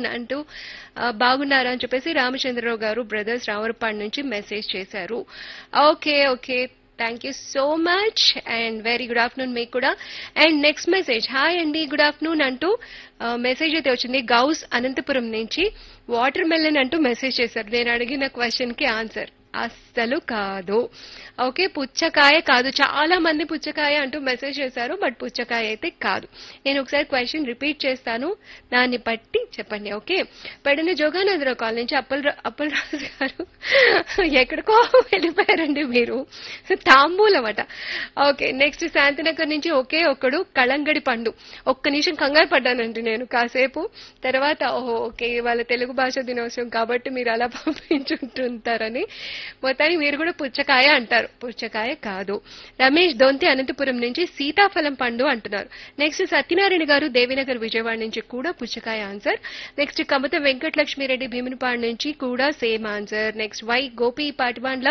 afternoon అంటూ ఆ, బాగున్నారా అని చెప్పేసి రామచంద్రరావు గారు బ్రదర్స్ రావరపాడు నుంచి మెసేజ్ చేశారు okay okay thank you so much and very good afternoon మీకు కూడా అండ్ నెక్స్ట్ మెసేజ్ హాయ్ అండి గుడ్ ఆఫ్టర్నూన్ అంటూ మెసేజ్ అయితే వచ్చింది గౌస్ అనంతపురం నుంచి వాటర్ మెలన్ అంటూ మెసేజ్ చేశారు నేను అడిగిన క్వశ్చన్ కి ఆన్సర్ అస్సలు కాదు ఓకే పుచ్చకాయ కాదు చాలా మంది పుచ్చకాయ అంటూ మెసేజ్ చేశారు బట్ పుచ్చకాయ అయితే కాదు నేను ఒకసారి క్వశ్చన్ రిపీట్ చేస్తాను దాన్ని బట్టి చెప్పండి ఓకే పెడిన జోగానందరావు కాల్ నుంచి అప్పల్ అప్పలరాజు గారు ఎక్కడికో వెళ్ళిపోయారండి మీరు తాంబూలం అట ఓకే నెక్స్ట్ శాంతినగర్ నుంచి ఒకే ఒక్కడు కళంగడి పండు ఒక్క నిమిషం కంగారు పడ్డానండి నేను కాసేపు తర్వాత ఓహో ఓకే వాళ్ళ తెలుగు భాష దినోత్సవం కాబట్టి మీరు అలా పంపించుంటుంటారని మొత్తానికి మీరు కూడా పుచ్చకాయ అంటారు పుచ్చకాయ కాదు రమేష్ దొంతి అనంతపురం నుంచి సీతాఫలం పండు అంటున్నారు నెక్స్ట్ సత్యనారాయణ గారు దేవినగర్ విజయవాడ నుంచి కూడా పుచ్చకాయ ఆన్సర్ నెక్స్ట్ కమత వెంకటలక్ష్మిరెడ్డి భీమునిపాడు నుంచి కూడా same answer next Y Gopi Pativandla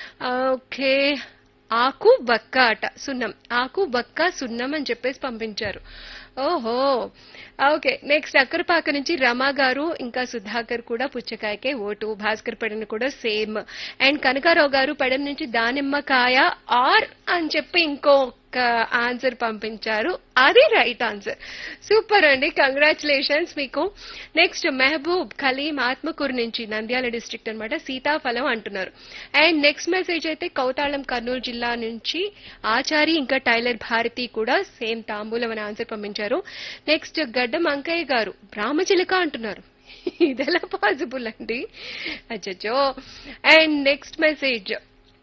okay ఆకు బక్క అట సున్నం ఆకు బక్క సున్నం అని చెప్పేసి పంపించారు ఓహో ఓకే నెక్స్ట్ అక్కరపాక నుంచి రమా గారు ఇంకా సుధాకర్ కూడా పుచ్చకాయకే ఓటు భాస్కర్ పెడన్ కూడా సేమ్ అండ్ కనకారావు గారు పెడన్ నుంచి దానిమ్మకాయ ఆర్ అని చెప్పి ఇంకొక ఆన్సర్ పంపించారు అది రైట్ ఆన్సర్ సూపర్ అండి కంగ్రాచులేషన్స్ మీకు నెక్స్ట్ మెహబూబ్ ఖలీం ఆత్మకూరు నుంచి నంద్యాల డిస్ట్రిక్ట్ అన్నమాట సీతాఫలం అంటున్నారు అండ్ నెక్స్ట్ మెసేజ్ అయితే కౌతాళం కర్నూలు జిల్లా నుంచి ఆచారి ఇంకా టైలర్ భారతి కూడా సేమ్ తాంబూలం అని ఆన్సర్ పంపించారు నెక్స్ట్ గడ్డం అంకయ్య గారు రామచిలక అంటున్నారు ఇదెలా పాసిబుల్ అండి అచ్చచ్చో and next message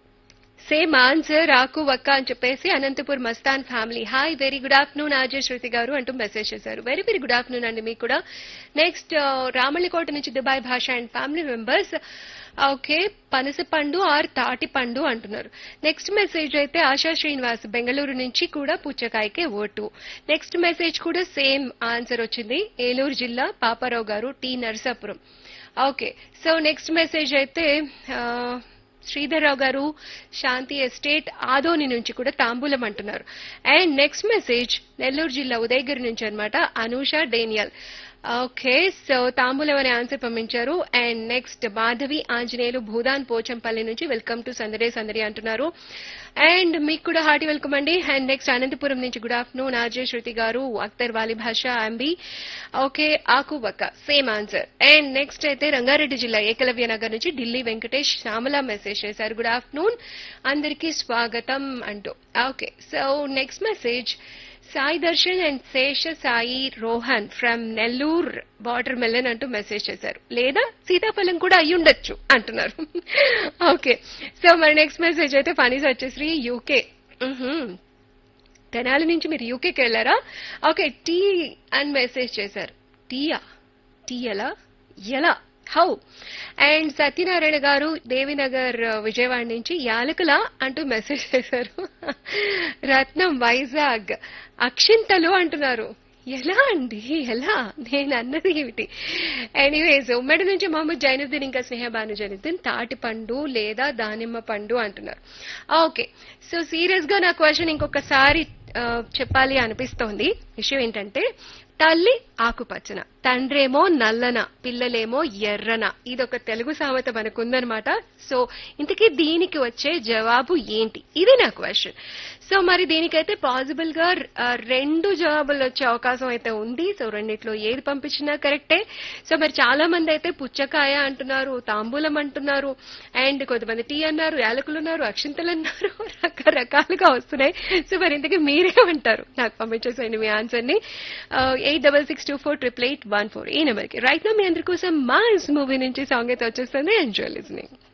same answer ఆకు వక్క అని చెప్పేసి Anantapur Mastan family hi very good afternoon Ajay Shruti garu అంటూ మెసేజ్ చేశారు వెరీ వెరీ గుడ్ ఆఫ్టర్నూన్ అండి మీకు కూడా నెక్స్ట్ రామళ్ళకోట నుంచి దుబాయ్ భాష అండ్ ఫ్యామిలీ మెంబర్స్ ఓకే పనస పండు ఆర్ తాటి పండు అంటున్నారు నెక్స్ట్ మెసేజ్ అయితే ఆశా శ్రీనివాస్ బెంగళూరు నుంచి కూడా పుచ్చకాయకే ఓటు నెక్స్ట్ మెసేజ్ కూడా సేమ్ ఆన్సర్ వచ్చింది ఏలూరు జిల్లా Paparao garu T Narasapuram okay so next message అయితే ఆ, శ్రీధర్రావు గారు శాంతి ఎస్టేట్ ఆదోని నుంచి కూడా తాంబూలం అంటున్నారు అండ్ నెక్స్ట్ మెసేజ్ నెల్లూరు జిల్లా ఉదయగిరి నుంచి అన్నమాట అనూష డేనియల్ ఓకే సో తాంబూలం అనే ఆన్సర్ పంపించారు అండ్ నెక్స్ట్ మాధవి ఆంజనేయులు భూదాన్ పోచంపల్లి నుంచి వెల్కమ్ టు సందడే సందడి అంటున్నారు అండ్ మీకు కూడా హార్టీ వెల్కమ్ అండి అండ్ నెక్స్ట్ అనంతపురం నుంచి గుడ్ ఆఫ్టర్నూన్ ఆర్జే శృతి గారు అఖ్తర్ వాలి భాష అంబి ఓకే ఆకు బక్క సేమ్ ఆన్సర్ అండ్ నెక్స్ట్ అయితే రంగారెడ్డి జిల్లా ఏకలవ్య నగర్ నుంచి ఢిల్లీ వెంకటేష్ శ్యామల మెసేజ్ చేశారు గుడ్ ఆఫ్టర్నూన్ అందరికీ స్వాగతం అంటూ okay so next message Sai Darshan and Sesha Sai Rohan from Nellore watermelon అంటూ మెసేజ్ చేశారు లేదా సీతాఫలం కూడా అయి ఉండొచ్చు అంటున్నారు ఓకే సో మరి నెక్స్ట్ మెసేజ్ అయితే ఫనీస్ వచ్చేసి యూకే తెనాలి నుంచి మీరు యూకేకి వెళ్ళారా ఓకే టీ అని మెసేజ్ చేశారు టీయా టీ ఎలా ఎలా హౌ అండ్ సత్యనారాయణ గారు దేవినగర్ ఆ, విజయవాడ నుంచి యాలకుల అంటూ మెసేజ్ చేశారు రత్నం వైజాగ్ అక్షింతలు అంటున్నారు ఎలా అండి ఎలా నేను అన్నది ఏమిటి ఎనీవేస్ ఉమ్మడి నుంచి మహమ్మద్ జైనుద్దీన్ ఇంకా స్నేహబాను జైనుద్దీన్ తాటి పండు లేదా దానిమ్మ పండు అంటున్నారు ఓకే సో సీరియస్ గా నా క్వశ్చన్ ఇంకొకసారి ఆ, చెప్పాలి అనిపిస్తోంది విషయం ఏంటంటే తల్లి ఆకుపచ్చన తండ్రేమో నల్లన పిల్లలేమో ఎర్రన ఇదొక తెలుగు సామెత మనకుందనమాట సో ఇంతకీ దీనికి వచ్చే జవాబు ఏంటి ఇది నా క్వశ్చన్ సో మరి దీనికైతే పాసిబుల్ గా ఆ, రెండు జవాబులు వచ్చే అవకాశం అయితే ఉంది సో రెండిట్లో ఏది పంపించినా కరెక్టే సో మరి చాలా మంది అయితే పుచ్చకాయ అంటున్నారు తాంబూలం అంటున్నారు అండ్ కొంతమంది టీ అన్నారు యాలకులు ఉన్నారు అక్షింతలు అన్నారు రకరకాలుగా వస్తున్నాయి సో మరి ఇంతకీ మీరేమంటారు నాకు పంపించేసేయండి మీ ఆన్సర్ ని eight double six two four triple eight one four ఈ నెంబర్కి రైట్ నా మీ అందరి కోసం మాస్ మూవీ నుంచి సాంగ్ అయితే వచ్చేస్తుంది ఎంజాయ్ లిజనింగ్